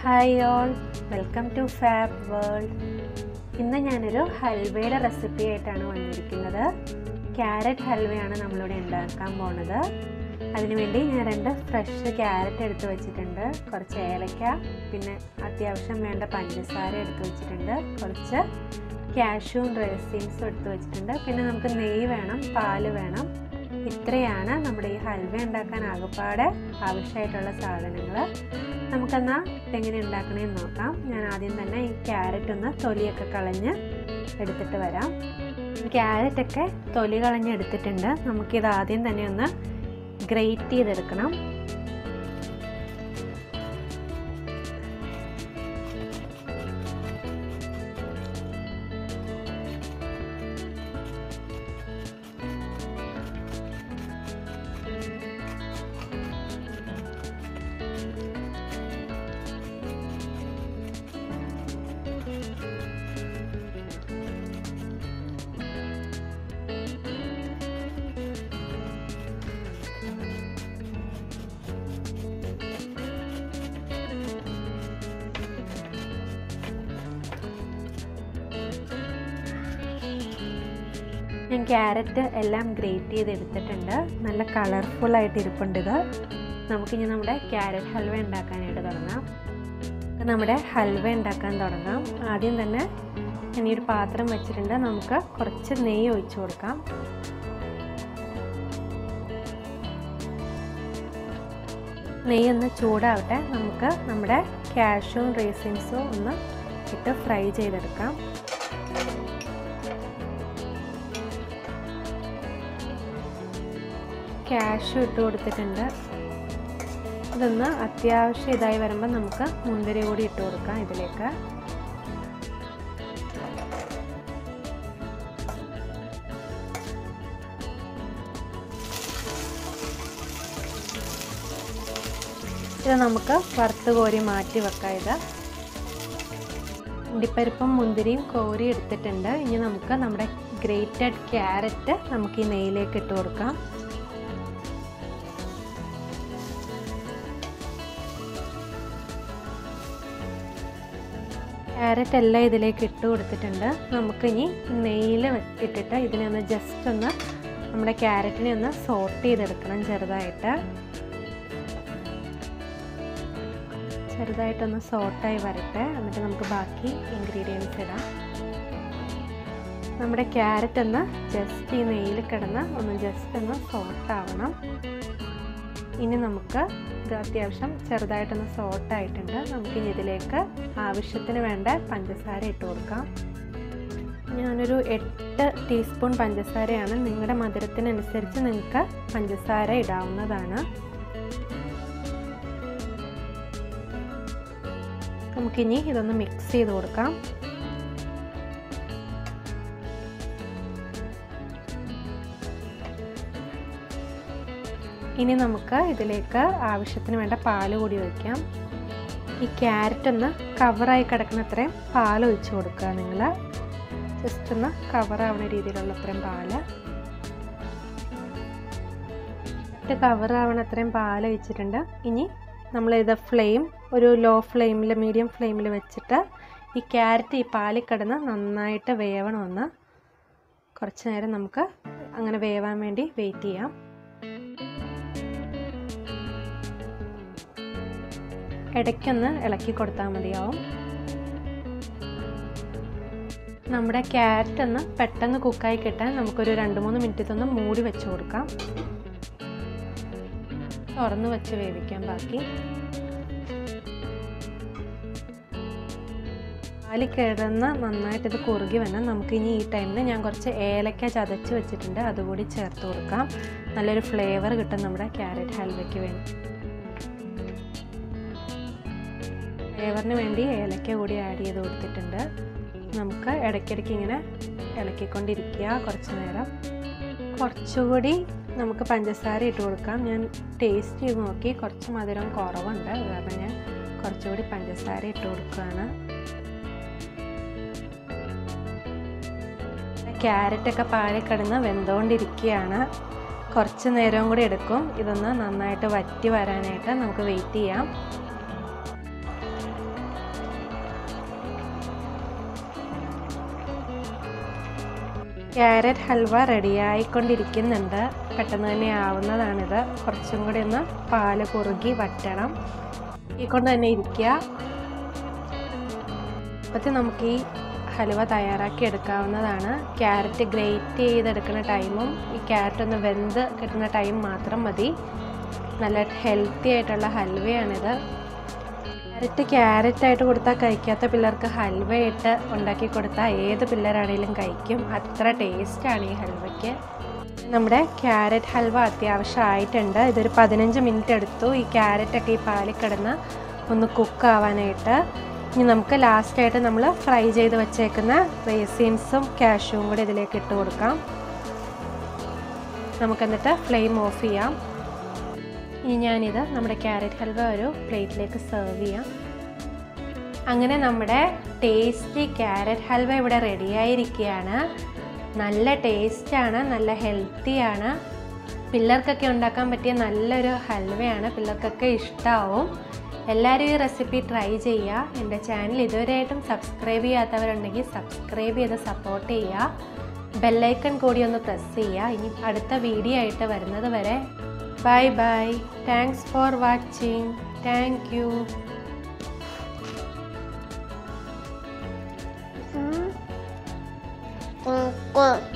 Hi all welcome to Fab World ഇന്ന് ഞാനൊരു ഹൽവയുടെ recipe ആയിട്ടാണ് വന്നിരിക്കുന്നത് ക്യാരറ്റ് ഹൽവയാണ് നമ്മളിവിടെ ഉണ്ടാക്കാൻ പോണത് അതിനുവേണ്ടി ഞാൻ രണ്ട് ഫ്രഷ് ക്യാരറ്റ് എടുത്ത് വെച്ചിട്ടുണ്ട് കുറച്ച് ഏലക്ക പിന്നെ അത്യാവശ്യം വേണ്ട പഞ്ചസാര എടുത്ത് വെച്ചിട്ടുണ്ട് കുറച്ച് കാഷ്യൂം റേസിൻസും എടുത്ത് വെച്ചിട്ടുണ്ട് പിന്നെ നമുക്ക് നെയ്യ് വേണം പാല് വേണം ഇത്രയാണ് നമ്മുടെ ഈ ഹൽവ ഉണ്ടാക്കാൻ ആകപ്പാടെ ആവശ്യമായിട്ടുള്ള സാധനങ്ങൾ നമുക്കെന്നാൽ ഇതെങ്ങനെ ഉണ്ടാക്കണമെന്ന് നോക്കാം ഞാൻ ആദ്യം തന്നെ ഈ ക്യാരറ്റ് ഒന്ന് തൊലിയൊക്കെ കളഞ്ഞ് എടുത്തിട്ട് വരാം ക്യാരറ്റൊക്കെ തൊലി കളഞ്ഞ് എടുത്തിട്ടുണ്ട് നമുക്കിത് ആദ്യം തന്നെ ഒന്ന് ഗ്രേറ്റ് ചെയ്തെടുക്കണം ഞാൻ ക്യാരറ്റ് എല്ലാം ഗ്രേറ്റ് ചെയ്ത് എടുത്തിട്ടുണ്ട് നല്ല കളർഫുൾ ആയിട്ട് ഇരിപ്പുണ്ട് ഇത് നമുക്കിനി നമ്മുടെ ക്യാരറ്റ് ഹൽവ ഉണ്ടാക്കാനായിട്ട് തുടങ്ങാം നമ്മുടെ ഹൽവ ഉണ്ടാക്കാൻ തുടങ്ങാം ആദ്യം തന്നെ ഇനി ഒരു പാത്രം വെച്ചിട്ടുണ്ട് നമുക്ക് കുറച്ച് നെയ്യ് ഒഴിച്ചു കൊടുക്കാം നെയ്യ് ഒന്ന് ചൂടാവട്ടെ നമുക്ക് നമ്മുടെ കാഷ്യൂം റേസിൻസും ഒന്ന് ഇട്ട് ഫ്രൈ ചെയ്തെടുക്കാം ക്യാഷ് ഇട്ട് കൊടുത്തിട്ടുണ്ട് ഇതൊന്ന് അത്യാവശ്യം ഇതായി വരുമ്പോൾ നമുക്ക് മുന്തിരി കൂടി ഇട്ട് കൊടുക്കാം ഇതിലേക്ക് ഇത് നമുക്ക് വറുത്ത് കോരി മാറ്റി വെക്കാം ഇത് അണ്ടിപ്പരിപ്പും മുന്തിരിയും കോരി എടുത്തിട്ടുണ്ട് ഇനി നമുക്ക് നമ്മുടെ ഗ്രേറ്റഡ് ക്യാരറ്റ് നമുക്ക് ഈ നെയ്യിലേക്ക് ഇട്ട് കൊടുക്കാം ക്യാരറ്റ് എല്ലാം ഇതിലേക്ക് ഇട്ട് കൊടുത്തിട്ടുണ്ട് നമുക്കിനി നെയ്യിൽ ഇട്ടിട്ട് ഇതിനെ ഒന്ന് ജസ്റ്റ് ഒന്ന് നമ്മുടെ ക്യാരറ്റിനെ ഒന്ന് സോട്ട് ചെയ്തെടുക്കണം ചെറുതായിട്ട് ചെറുതായിട്ടൊന്ന് സോട്ടായി വരട്ടെ എന്നിട്ട് നമുക്ക് ബാക്കി ഇൻഗ്രീഡിയൻസ് ഇടാം നമ്മുടെ ക്യാരറ്റ് ഒന്ന് ജസ്റ്റ് ഈ നെയ്യിൽ കിടന്ന് ഒന്ന് ജസ്റ്റ് ഒന്ന് സോട്ടാവണം ഇനി നമുക്ക് ഇത് അത്യാവശ്യം ചെറുതായിട്ടൊന്ന് സോട്ടായിട്ടുണ്ട് നമുക്കിനി ഇതിലേക്ക് ആവശ്യത്തിന് വേണ്ട പഞ്ചസാര ഇട്ട് കൊടുക്കാം ഞാനൊരു എട്ട് ടീസ്പൂൺ പഞ്ചസാരയാണ് നിങ്ങളുടെ മധുരത്തിനനുസരിച്ച് നിങ്ങൾക്ക് പഞ്ചസാര ഇടാവുന്നതാണ് നമുക്കിനി ഇതൊന്ന് മിക്സ് ചെയ്ത് കൊടുക്കാം ഇനി നമുക്ക് ഇതിലേക്ക് ആവശ്യത്തിന് വേണ്ട പാല് കൂടി ഒഴിക്കാം ഈ ക്യാരറ്റ് ഒന്ന് കവറായി കിടക്കുന്ന അത്രയും പാൽ ഒഴിച്ച് കൊടുക്കുക നിങ്ങൾ ജസ്റ്റ് ഒന്ന് കവറാവുന്ന രീതിയിലുള്ള അത്രയും പാല് കവറാവണ അത്രയും പാൽ ഒഴിച്ചിട്ടുണ്ട് ഇനി നമ്മളിത് ഫ്ലെയിം ഒരു ലോ ഫ്ലെയിമിൽ മീഡിയം ഫ്ലെയിമിൽ വെച്ചിട്ട് ഈ ക്യാരറ്റ് ഈ പാലിൽ കിടന്ന് നന്നായിട്ട് വേവണമെന്ന് കുറച്ച് നേരം നമുക്ക് അങ്ങനെ വേവാൻ വേണ്ടി വെയിറ്റ് ചെയ്യാം ഇടയ്ക്കൊന്ന് ഇളക്കി കൊടുത്താൽ മതിയാവും നമ്മുടെ ക്യാരറ്റ് ഒന്ന് പെട്ടെന്ന് കുക്കായി കിട്ടാൻ നമുക്കൊരു രണ്ട് മൂന്ന് മിനിറ്റ് ഇതൊന്ന് മൂടി വെച്ച് കൊടുക്കാം തുറന്ന് വെച്ച് വേവിക്കാം ബാക്കി പാലി കിടന്ന് നന്നായിട്ട് ഇത് കുറുകി വന്നാൽ നമുക്കിനി ഈ ടൈമിൽ ഞാൻ കുറച്ച് ഏലക്ക ചതച്ച് വെച്ചിട്ടുണ്ട് അതുകൂടി ചേർത്ത് കൊടുക്കാം നല്ലൊരു ഫ്ലേവർ കിട്ടും നമ്മുടെ ക്യാരറ്റ് ഹൽവയ്ക്ക് വേണ്ടി ഫ്ലേവറിന് വേണ്ടി ഏലക്ക കൂടി ആഡ് ചെയ്ത് കൊടുത്തിട്ടുണ്ട് നമുക്ക് ഇടയ്ക്കിടയ്ക്ക് ഇങ്ങനെ ഇളക്കിക്കൊണ്ടിരിക്കുക കുറച്ച് നേരം കുറച്ചുകൂടി നമുക്ക് പഞ്ചസാര ഇട്ട് കൊടുക്കാം ഞാൻ ടേസ്റ്റ് ചെയ്ത് നോക്കി കുറച്ച് മധുരം കുറവുണ്ട് കാരണം ഞാൻ കുറച്ചുകൂടി പഞ്ചസാര ഇട്ട് കൊടുക്കുകയാണ് ക്യാരറ്റൊക്കെ പാഴി കിടന്ന് വെന്തുകൊണ്ടിരിക്കുകയാണ് കുറച്ച് നേരം കൂടി എടുക്കും ഇതൊന്ന് നന്നായിട്ട് വറ്റി വരാനായിട്ട് നമുക്ക് വെയിറ്റ് ചെയ്യാം ക്യാരറ്റ് ഹൽവ റെഡിയായിക്കൊണ്ടിരിക്കുന്നുണ്ട് പെട്ടെന്ന് തന്നെ ആവുന്നതാണിത് കുറച്ചും കൂടി ഒന്ന് പാല് കുറുകി വറ്റണം ഈ കൊണ്ട് തന്നെ ഇരിക്കുക അപ്പോഴത്തെ നമുക്ക് ഈ ഹലുവ തയ്യാറാക്കി എടുക്കാവുന്നതാണ് ക്യാരറ്റ് ഗ്രേറ്റ് ചെയ്തെടുക്കുന്ന ടൈമും ഈ ക്യാരറ്റ് ഒന്ന് വെന്ത് കിട്ടുന്ന ടൈം മാത്രം മതി നല്ല ഹെൽത്തി ആയിട്ടുള്ള ഹൽവയാണിത് ക്യാരറ്റ് ക്യാരറ്റ് ആയിട്ട് കൊടുത്താൽ കഴിക്കാത്ത പിള്ളേർക്ക് ഹൽവ ഇട്ട് ഉണ്ടാക്കി കൊടുത്താൽ ഏത് പിള്ളേരാണെങ്കിലും കഴിക്കും അത്ര ടേസ്റ്റാണ് ഈ ഹൽവയ്ക്ക് നമ്മുടെ ക്യാരറ്റ് ഹൽവ അത്യാവശ്യമായിട്ടുണ്ട് ഇതൊരു പതിനഞ്ച് മിനിറ്റ് എടുത്തു ഈ ക്യാരറ്റൊക്കെ ഈ പാലിൽ കിടന്ന് ഒന്ന് കുക്ക് ആവാനായിട്ട് ഇനി നമുക്ക് ലാസ്റ്റായിട്ട് നമ്മൾ ഫ്രൈ ചെയ്ത് വെച്ചേക്കുന്ന റേസിൻസും കാഷ്യൂവും കൂടി ഇതിലേക്ക് ഇട്ട് കൊടുക്കാം നമുക്കെന്നിട്ട് ഫ്ലെയിം ഓഫ് ചെയ്യാം ഇനി ഞാനിത് നമ്മുടെ ക്യാരറ്റ് ഹൽവ ഒരു പ്ലേറ്റിലേക്ക് സെർവ് ചെയ്യാം അങ്ങനെ നമ്മുടെ ടേസ്റ്റി ക്യാരറ്റ് ഹൽവ ഇവിടെ റെഡിയായിരിക്കുകയാണ് നല്ല ടേസ്റ്റാണ് നല്ല ഹെൽത്തിയാണ് പിള്ളേർക്കൊക്കെ ഉണ്ടാക്കാൻ പറ്റിയ നല്ലൊരു ഹൽവയാണ് പിള്ളേർക്കൊക്കെ ഇഷ്ടമാവും എല്ലാവരും ഈ റെസിപ്പി ട്രൈ ചെയ്യുക എൻ്റെ ചാനൽ ഇതുവരെയായിട്ടും സബ്സ്ക്രൈബ് ചെയ്യാത്തവരുണ്ടെങ്കിൽ സബ്സ്ക്രൈബ് ചെയ്ത് സപ്പോർട്ട് ചെയ്യുക ബെല്ലൈക്കൺ കൂടി ഒന്ന് പ്രസ് ചെയ്യുക ഇനി അടുത്ത വീഡിയോ ആയിട്ട് വരുന്നത് വരെ bye bye thanks for watching thank you Tunggu.